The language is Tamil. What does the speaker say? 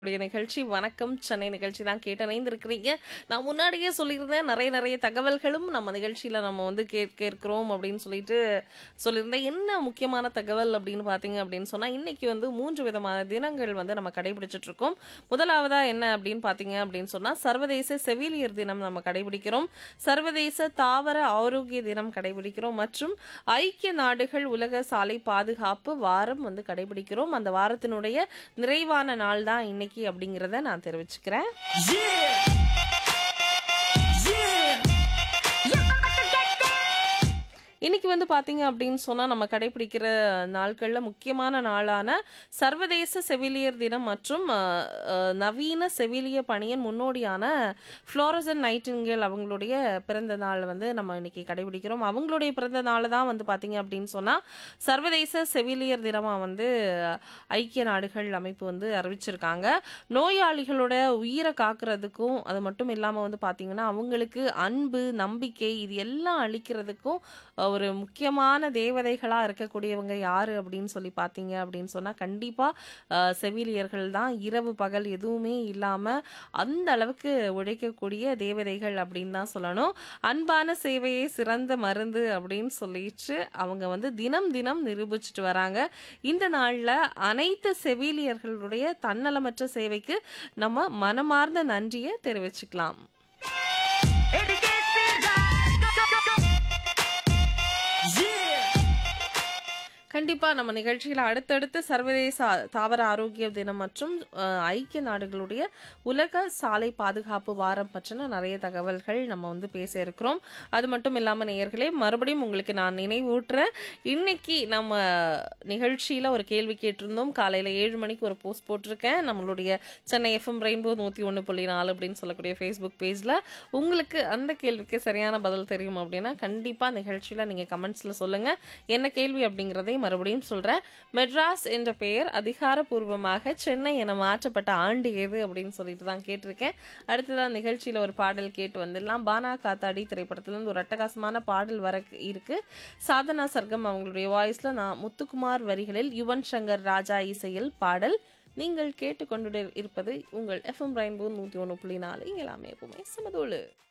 உடைய நிகழ்ச்சி வணக்கம் சென்னை நிகழ்ச்சி தான் கேட்டு இணைந்திருக்கிறீங்க நான் முன்னாடியே சொல்லியிருந்தேன் நிறைய நிறைய தகவல்களும் நம்ம நிகழ்ச்சியில் நம்ம வந்து கேட்க இருக்கிறோம் அப்படின்னு சொல்லிட்டு சொல்லியிருந்தேன் என்ன முக்கியமான தகவல் அப்படின்னு பார்த்தீங்க அப்படின்னு சொன்னால் இன்னைக்கு வந்து மூன்று விதமான தினங்கள் வந்து நம்ம கடைபிடிச்சிட்டு இருக்கோம் முதலாவதா என்ன அப்படின்னு பார்த்தீங்க அப்படின்னு சொன்னால் சர்வதேச செவிலியர் தினம் நம்ம கடைபிடிக்கிறோம் சர்வதேச தாவர ஆரோக்கிய தினம் கடைபிடிக்கிறோம் மற்றும் ஐக்கிய நாடுகள் உலக சாலை பாதுகாப்பு வாரம் வந்து கடைபிடிக்கிறோம் அந்த வாரத்தினுடைய நிறைவான நாள் தான் இன்னைக்கு அப்படிங்கிறத நான் தெரிவிச்சுக்கிறேன் இன்னைக்கு வந்து பாத்தீங்க அப்படின்னு சொன்னா நம்ம கடைபிடிக்கிற நாட்கள்ல முக்கியமான நாளான சர்வதேச செவிலியர் தினம் மற்றும் அஹ், அஹ், நவீன செவிலிய பணியின் முன்னோடியான ஃப்ளோரசன் நைட்டிங்கேல் அவங்களுடைய பிறந்த நாள் வந்து நம்ம இன்னைக்கு கடைபிடிக்கிறோம் அவங்களுடைய பிறந்த நாள் தான் வந்து பாத்தீங்க அப்படின்னு சொன்னா சர்வதேச செவிலியர் தினமா வந்து ஐக்கிய நாடுகள் அமைப்பு வந்து அறிவிச்சிருக்காங்க நோயாளிகளோட உயிரை காக்கிறதுக்கும் அது மட்டும் இல்லாமல் வந்து பார்த்தீங்கன்னா அவங்களுக்கு அன்பு நம்பிக்கை இது எல்லாம் அளிக்கிறதுக்கும் அஹ், ஒரு முக்கியமான தேவதைகளாக இருக்கக்கூடியவங்க யார் அப்படின்னு சொல்லி பார்த்தீங்க அப்படின்னு சொன்னால் கண்டிப்பாக செவிலியர்கள் தான் இரவு பகல் எதுவுமே இல்லாமல் அந்த அளவுக்கு உழைக்கக்கூடிய தேவதைகள் அப்படின்னு தான் சொல்லணும் அன்பான சேவையே சிறந்த மருந்து அப்படின்னு சொல்லிட்டு அவங்க வந்து தினம் தினம் நிரூபிச்சுட்டு வராங்க இந்த நாளில் அனைத்து செவிலியர்களுடைய தன்னலமற்ற சேவைக்கு நம்ம மனமார்ந்த நன்றியை தெரிவிச்சுக்கலாம் கண்டிப்பாக நம்ம நிகழ்ச்சியில் அடுத்தடுத்து சர்வதேச ஆ- தாவர ஆரோக்கிய தினம் மற்றும் அஹ், ஐக்கிய நாடுகளுடைய உலக சாலை பாதுகாப்பு வாரம் பற்றின நிறைய தகவல்கள் நம்ம வந்து பேச இருக்கிறோம் அது மட்டும் இல்லாமல் நேயர்களே மறுபடியும் உங்களுக்கு நான் நினைவூட்டுறேன் இன்னைக்கு நம்ம நிகழ்ச்சியில் ஒரு கேள்வி கேட்டிருந்தோம் காலையில் ஏழு மணிக்கு ஒரு போஸ்ட் போட்டிருக்கேன் நம்மளுடைய சென்னை எஃப்எம் ரெயின்போ நூற்றி ஒன்று புள்ளி நாலு அப்படின்னு சொல்லக்கூடிய ஃபேஸ்புக் பேஜில் உங்களுக்கு அந்த கேள்விக்கு சரியான பதில் தெரியும் அப்படின்னா கண்டிப்பாக நிகழ்ச்சியில் நீங்கள் கமெண்ட்ஸில் சொல்லுங்கள் என்ன கேள்வி அப்படிங்கிறதை மறுபடியும் சொல்கிறேன் மெட்ராஸ் என்ற பெயர் அதிகாரப்பூர்வமாக சென்னை என மாற்றப்பட்ட ஆண்டு எது அப்படின்னு சொல்லிட்டு தான் கேட்டிருக்கேன் அடுத்ததான் நிகழ்ச்சியில் ஒரு பாடல் கேட்டு வந்துடலாம் பானா காத்தாடி திரைப்படத்துலேருந்து ஒரு அட்டகாசமான பாடல் வர இருக்கு சாதனா சர்க்கம் அவங்களுடைய வாய்ஸில் நான் முத்துக்குமார் வரிகளில் யுவன் சங்கர் ராஜா இசையில் பாடல் நீங்கள் கேட்டுக்கொண்டு இருப்பது உங்கள் எஃப்எம் ரெயின்போ நூற்றி ஒன்று புள்ளி நாலு இங்கே எல்லாமே எப்பவுமே சமதோடு